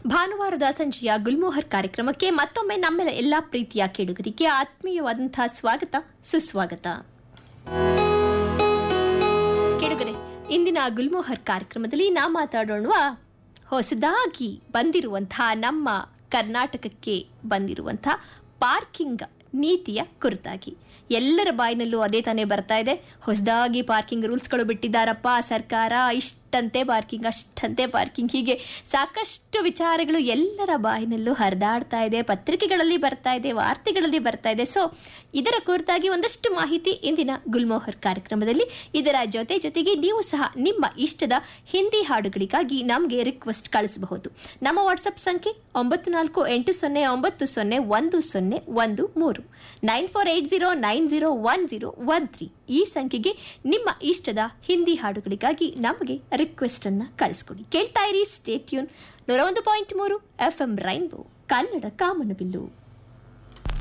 ಭಾನುವಾರದ ಸಂಜೆಯ ಗುಲ್ಮೋಹರ್ ಕಾರ್ಯಕ್ರಮಕ್ಕೆ ಮತ್ತೊಮ್ಮೆ ನಮ್ಮೆಲ್ಲ ಎಲ್ಲಾ ಪ್ರೀತಿಯ ಕೇಳುಗರಿಗೆ ಆತ್ಮೀಯವಾದಂತಹ ಸ್ವಾಗತ ಸುಸ್ವಾಗತ ಕೇಳುಗರೆ ಇಂದಿನ ಗುಲ್ಮೋಹರ್ ಕಾರ್ಯಕ್ರಮದಲ್ಲಿ ನಾ ಮಾತಾಡೋಣ ಹೊಸದಾಗಿ ಬಂದಿರುವಂತಹ ನಮ್ಮ ಕರ್ನಾಟಕಕ್ಕೆ ಬಂದಿರುವಂತಹ ಪಾರ್ಕಿಂಗ್ ನೀತಿಯ ಕುರಿತಾಗಿ ಎಲ್ಲರ ಬಾಯಿನಲ್ಲೂ ಅದೇ ತಾನೇ ಬರ್ತಾ ಇದೆ ಹೊಸದಾಗಿ ಪಾರ್ಕಿಂಗ್ ರೂಲ್ಸ್ಗಳು ಬಿಟ್ಟಿದ್ದಾರಪ್ಪ ಸರ್ಕಾರ ಇಷ್ಟಂತೆ ಪಾರ್ಕಿಂಗ್ ಅಷ್ಟಂತೆ ಪಾರ್ಕಿಂಗ್ ಹೀಗೆ ಸಾಕಷ್ಟು ವಿಚಾರಗಳು ಎಲ್ಲರ ಬಾಯಿನಲ್ಲೂ ಹರಿದಾಡ್ತಾ ಇದೆ ಪತ್ರಿಕೆಗಳಲ್ಲಿ ಬರ್ತಾ ಇದೆ ವಾರ್ತೆಗಳಲ್ಲಿ ಬರ್ತಾ ಇದೆ ಸೊ ಇದರ ಕುರಿತಾಗಿ ಒಂದಷ್ಟು ಮಾಹಿತಿ ಇಂದಿನ ಗುಲ್ಮೋಹರ್ ಕಾರ್ಯಕ್ರಮದಲ್ಲಿ ಇದರ ಜೊತೆ ಜೊತೆಗೆ ನೀವು ಸಹ ನಿಮ್ಮ ಇಷ್ಟದ ಹಿಂದಿ ಹಾಡುಗಳಿಗಾಗಿ ನಮಗೆ ರಿಕ್ವೆಸ್ಟ್ ಕಳಿಸಬಹುದು ನಮ್ಮ ವಾಟ್ಸಪ್ ಸಂಖ್ಯೆ ಒಂಬತ್ತು ನಾಲ್ಕು ಎಂಟು ಸೊನ್ನೆ ಒಂಬತ್ತು ಸೊನ್ನೆ ಒಂದು ಸೊನ್ನೆ ಒಂದು ಮೂರು nine four eight zero nine zero one zero one three ಈ ಸಂಖ್ಯೆಗೆ ನಿಮ್ಮ ಇಷ್ಟದ ಹಿಂದಿ ಹಾಡುಗಳಿಗಾಗಿ ನಮಗೆ ರಿಕ್ವೆಸ್ಟ್ ಅನ್ನ ಕಳಿಸ್ಕೊಡಿ ಕೇಳ್ತಾ ಇರಿ ಸ್ಟೇಟ್ಯೂನ್ ನೂರ ಒಂದು ಪಾಯಿಂಟ್ ಮೂರು ಎಫ್ ಎಂ ರೈನ್ಬೋ ಕನ್ನಡ ಕಾಮನಬಿಲ್ಲು